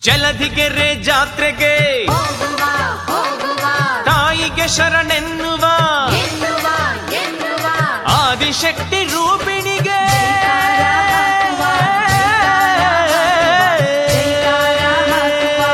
ಜಲಧಿಗೆರೆ ಜಾತ್ರೆಗೆ ಹೋಗುವ ಹೋಗುವ ತಾಯಿಗೆ ಶರಣೆನ್ನುವ ಎನ್ನುವ ಎನ್ನುವ ಆದಿಶಕ್ತಿ ರೂಪಿಣಿಗೆ ಜೈಕಾರ ಹಾಕುವ.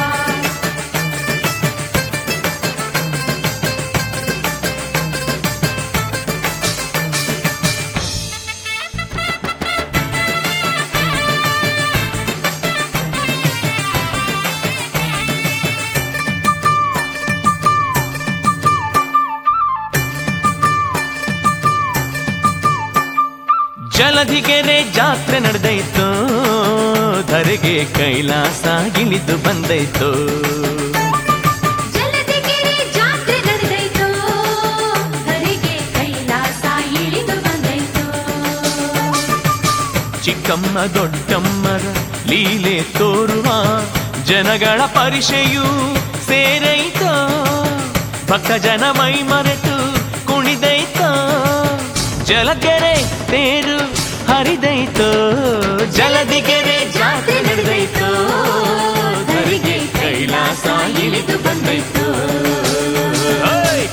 ಜಲಧಿಗೆರೆ ಜಾತ್ರೆ ನಡೆದೈತು ಧರೆಗೆ ಕೈಲಾಸ ಇಳಿದು ಬಂದೈತು ಜಲದಿಗೆರೆ ಜಾತ್ರೆ ನಡೆದೈತು ಧರೆಗೆ ಕೈಲಾಸ ಇಳಿದು ಬಂದೈತು ಚಿಕ್ಕಮ್ಮ ದೊಡ್ಡಮ್ಮರ ಲೀಲೆ ತೋರುವ ಜನಗಳ ಪರಿಷೆಯು ಸೇರೈತೋ ಭಕ್ತ ಜನ ಮೈ ಮರೆತು ಕುಣಿದೈತೋ ಜಲಗೆರೆ ತೇರು ಹರಿದೈತೋ ಜಲದಿಗೆರೆ ಜಾತ್ರೆ ನಡೆದೈತೋ ಧರೆಗೆ ಕೈಲಾಸ ಇಳಿದು ಬಂದೈತು ಓಯ್!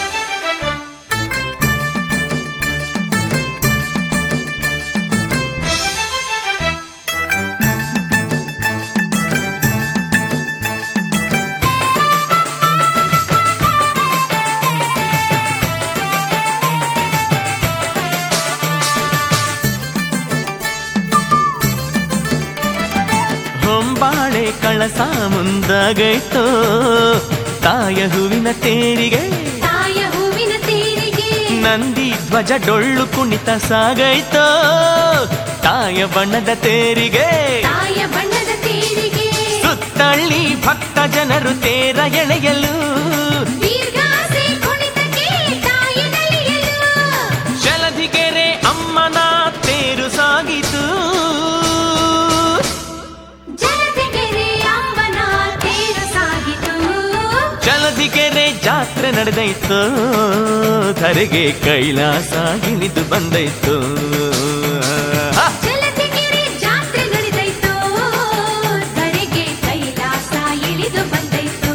ಹೊಂಬಾಳೆ ಕಳಸ ಮುಂದಾಗೈತೋ ತಾಯ ಹೂವಿನ ತೇರಿಗೆ ತಾಯ ಹೂವಿನ ತೇರಿಗೆ ನಂದಿ ಧ್ವಜ ಡೊಳ್ಳು ಕುಣಿತ ಸಾಗೈತೋ ತಾಯ ಬಣ್ಣದ ತೇರಿಗೆ ತಾಯ ಬಣ್ಣದ ತೇರಿಗೆ ಸುತ್ತಳ್ಳಿ ಭಕ್ತ ಜನರು ತೇರ ಎಳೆಯಲು ದೀರ್ಘಾಸೆ ಕುಣಿತಕ್ಕೆ ತಾಯಿ ನಲಿಯಲು ಜಲಧಿಗೆರೆ ಅಮ್ಮನ ತೇರು ಸಾಗಿತು ಜಲದಿಗೆರೆ ಅಮ್ಮನ ತೇರು ಸಾಗಿತು ಜಲಧಿಗೆರೆ ಜಾತ್ರೆ ನಡೆದೈತು ಧರೆಗೆ ಕೈಲಾಸ ಇಳಿದು ಬಂದೈತು ಹ! ಜಲದಿಗೆರೆ ಜಾತ್ರೆ ನಡೆದೈತು ಧರೆಗೆ ಕೈಲಾಸ ಇಳಿದು ಬಂದೈತು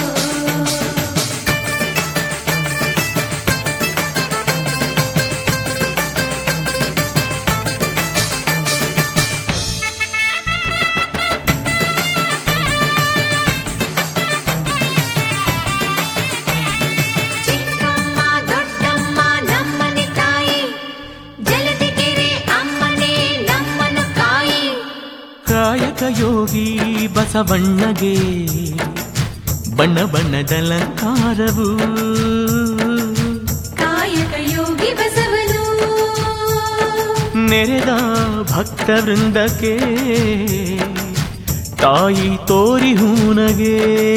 ಚಿಕ್ಕಮ್ಮ ದೊಡ್ಡಮ್ಮ ನಮ್ಮನೆ ತಾಯಿ ಜಲದಿಗೆರೆ ಅಮ್ಮನೇ ನಮ್ಮನು ಕಾಯಿ ಕಾಯಕ ಯೋಗಿ ಬಸವಣ್ಣಗೆ ಬಣ್ಣ ಬಣ್ಣದಲಂಕಾರವು ಕಾಯಕ ಯೋಗಿ ಬಸವನು ನೆರೆದ ಭಕ್ತ ವೃಂದಕ್ಕೆ ತಾಯಿ ತೋರಿ ಹೂನಗೆ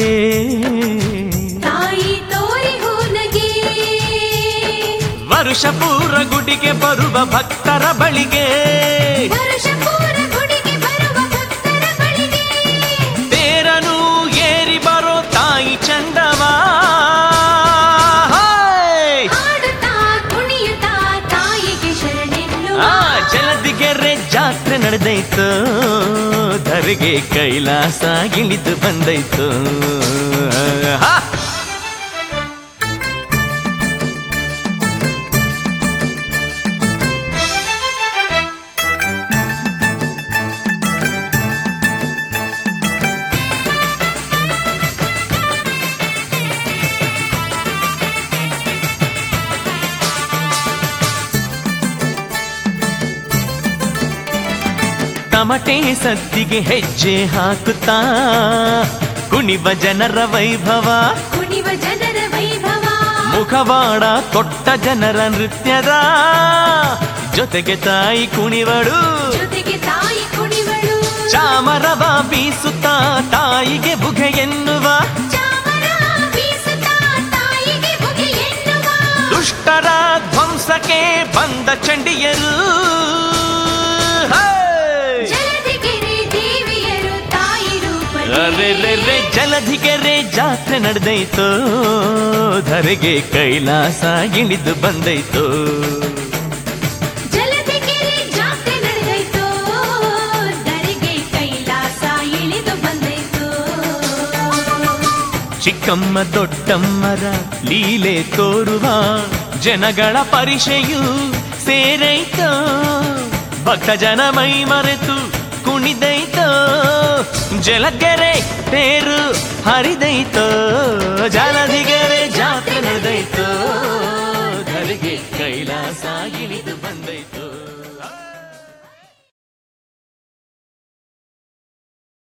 ತಾಯಿ ತೋರಿ ಹೂನಗೆ ವರುಷ ಪೂರ ಗುಡಿಗೆ ಬರುವ ಭಕ್ತರ ಬಳಿಗೆ ವರ್ಷ ಪೂರ ಗುಡಿಗೆ ಬರುವ ಭಕ್ತರ ಬಳಿಗೆ ತೇರನು ಏರಿ ಬರೋ ತಾಯಿ ಚಂದವಾ ಹಾಯ್! ಹಾಡುತ್ತಾ ಕುಣಿಯುತ್ತಾ ತಾಯಿಗೆ ಶರಣೆನ್ನುವ ಆ ಜಲದಿಗೆರೆ ಜಾತ್ರೆ ನಡೆದೈತು ಧರೆಗೆ ಕೈಲಾಸ ಇಳಿದು ಬಂದೈತು ಹಾ! ತಮಟೆ ಸದ್ದಿಗೆ ಹೆಜ್ಜೆ ಹಾಕುತ್ತಾ ಕುಣಿವ ಜನರ ವೈಭವ ಕುಣಿವ ಜನರ ವೈಭವ ಮುಖವಾಡ ಕೊಟ್ಟ ಜನರ ನೃತ್ಯದ ಜೊತೆಗೆ ತಾಯಿ ಕುಣಿವಳು ಜೊತೆಗೆ ತಾಯಿ ಕುಣಿವಳು ಚಾಮರವ ಬೀಸುತ್ತಾ ತಾಯಿಗೆ ಬುಗೆ ಎನ್ನುವ ಚಾಮರ ಬೀಸುತ್ತಾ ತಾಯಿಗೆ ಬುಗೆ ಎನ್ನುವ ದುಷ್ಟರ ಧ್ವಂಸಕ್ಕೆ ಬಂದ ಚಂಡಿಯರು ಹೇ! ಜಲದಿಗೆರೆ ದೇವಿಯರು ತಾಯಿ ಅರೆರೆರೆ ರೂಪದಲ್ಲಿ ಜಲಧಿಗೆರೆ ಜಾತ್ರೆ ನಡೆದೈತು ಧರೆಗೆ ಕೈಲಾಸ ಇಳಿದು ಬಂದೈತು ಜಲದಿಗೆರೆ ಜಾತ್ರೆ ನಡೆದೈತು ಧರೆಗೆ ಕೈಲಾಸ ಇಳಿದು ಬಂದೈತು ಚಿಕ್ಕಮ್ಮ ದೊಡ್ಡಮ್ಮರ ಲೀಲೆ ತೋರುವ ಜನಗಳ ಪರಿಷೆಯು ಸೇರೈತೋ ಭಕ್ತ ಜನ ಮೈ ಮರೆತು ಕುಣಿದೈತೋ ಜಲಗೆರೆ ತೇರು ಹರಿದೈತೋ ಜಲದಿಗೆರೆ ಜಾತ್ರೆ ನಡೆದೈತೋ ಧರೆಗೆ ಕೈಲಾಸ ಇಳಿದು ಬಂದೈತೋ